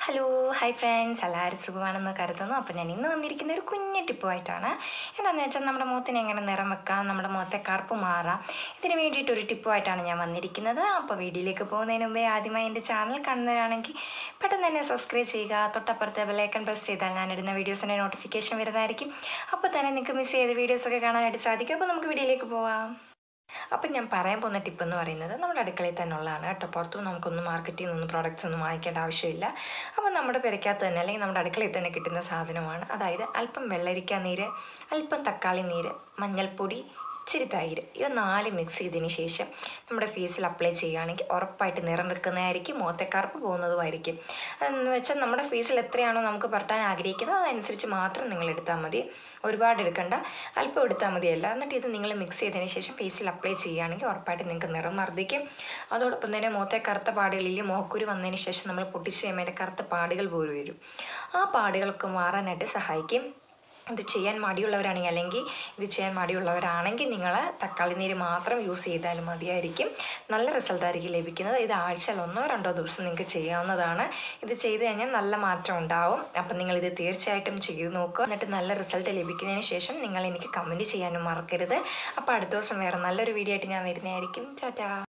hello hi friends എല്ലാവരും സുഖമാണെന്ന് കരുതുന്നു അപ്പോൾ ഞാൻ ഇന്ന് വന്നിരിക്കുന്ന ഒരു കുഞ്ഞു ടിപ്പുമായിട്ടാണ് എന്താണെന്ന് വെച്ചാൽ നമ്മുടെ മുഖത്തിന് എങ്ങനെ നിറം വെക്കാം നമ്മുടെ മുഖത്തെ കറുപ്പ് മാറാം ഇതിന് വേണ്ടിയിട്ട് ഒരു ടിപ്പുമായിട്ടാണ് ഞാൻ വന്നിരിക്കുന്നത് അപ്പോൾ വീഡിയോയിലേക്ക് പോകുന്നതിന് മുമ്പേ ആദ്യമായി എൻ്റെ ചാനൽ കാണുന്നവരാണെങ്കിൽ പെട്ടെന്ന് തന്നെ സബ്സ്ക്രൈബ് ചെയ്യുക തൊട്ടപ്പുറത്തെ ബെല്ലൈക്കൺ പ്രസ് ചെയ്താൽ ഞാൻ ഇടുന്ന വീഡിയോസിൻ്റെ നോട്ടിഫിക്കേഷൻ വരുന്നതായിരിക്കും അപ്പോൾ തന്നെ നിങ്ങൾക്ക് മിസ് ചെയ്ത വീഡിയോസൊക്കെ കാണാനായിട്ട് സാധിക്കും അപ്പോൾ നമുക്ക് വീഡിയോയിലേക്ക് പോവാം അപ്പം ഞാൻ പറയാൻ പോകുന്ന ടിപ്പ് എന്ന് പറയുന്നത് നമ്മുടെ അടുക്കളയിൽ തന്നെ ഉള്ളതാണ് കേട്ടോ പുറത്തും നമുക്കൊന്നും മാർക്കറ്റിൽ നിന്നൊന്നും പ്രോഡക്റ്റ്സ് ഒന്നും വാങ്ങിക്കേണ്ട ആവശ്യമില്ല അപ്പം നമ്മുടെ പെരയ്ക്കകത്ത് തന്നെ അല്ലെങ്കിൽ നമ്മുടെ അടുക്കളയിൽ തന്നെ കിട്ടുന്ന സാധനമാണ് അതായത് അല്പം വെള്ളരിക്ക നീര് അല്പം തക്കാളി നീര് മഞ്ഞൾപ്പൊടി ഇച്ചിരി തൈര് ഇവ നാല് മിക്സ് ചെയ്തതിന് ശേഷം നമ്മുടെ ഫേസിൽ അപ്ലൈ ചെയ്യുകയാണെങ്കിൽ ഉറപ്പായിട്ട് നിറം വെക്കുന്നതായിരിക്കും മുഖത്തെ കറുപ്പ് പോകുന്നതുമായിരിക്കും അതെന്ന് വെച്ചാൽ നമ്മുടെ ഫേസിൽ എത്രയാണോ നമുക്ക് പരട്ടാൻ ആഗ്രഹിക്കുന്നത് അതനുസരിച്ച് മാത്രം നിങ്ങൾ എടുത്താൽ മതി ഒരുപാട് എടുക്കണ്ട അല്പം എടുത്താൽ മതിയല്ല എന്നിട്ട് ഇത് നിങ്ങൾ മിക്സ് ചെയ്തതിന് ശേഷം ഫേസിൽ അപ്ലൈ ചെയ്യുകയാണെങ്കിൽ ഉറപ്പായിട്ട് നിങ്ങൾക്ക് നിറം വർദ്ധിക്കും അതോടൊപ്പം തന്നെ മുഖത്തെ കറുത്ത പാടുകളിൽ മുഖക്കുരു വന്നതിന് ശേഷം നമ്മൾ പൊട്ടിച്ച് കഴിയുമ്പോൾ അതിൻ്റെ കറുത്ത പാടുകൾ പോലും വരും ആ പാടുകളൊക്കെ മാറാനായിട്ട് സഹായിക്കും ഇത് ചെയ്യാൻ മടിയുള്ളവരാണെങ്കിൽ അല്ലെങ്കിൽ ഇത് ചെയ്യാൻ മടിയുള്ളവരാണെങ്കിൽ നിങ്ങൾ തക്കാളി നീര് മാത്രം യൂസ് ചെയ്താലും മതിയായിരിക്കും നല്ല റിസൾട്ട് ആയിരിക്കും ലഭിക്കുന്നത് ഇത് ആഴ്ചയിൽ ഒന്നോ രണ്ടോ ദിവസം നിങ്ങൾക്ക് ചെയ്യാവുന്നതാണ് ഇത് ചെയ്ത് കഴിഞ്ഞാൽ നല്ല മാറ്റം ഉണ്ടാവും അപ്പം നിങ്ങൾ ഇത് തീർച്ചയായിട്ടും ചെയ്ത് നോക്കുക എന്നിട്ട് നല്ല റിസൾട്ട് ലഭിക്കുന്നതിന് ശേഷം നിങ്ങൾ എനിക്ക് കമൻറ്റ് ചെയ്യാനും മറക്കരുത് അപ്പോൾ അടുത്ത ദിവസം വേറെ നല്ലൊരു വീഡിയോ ആയിട്ട് ഞാൻ വരുന്നതായിരിക്കും ടാറ്റാ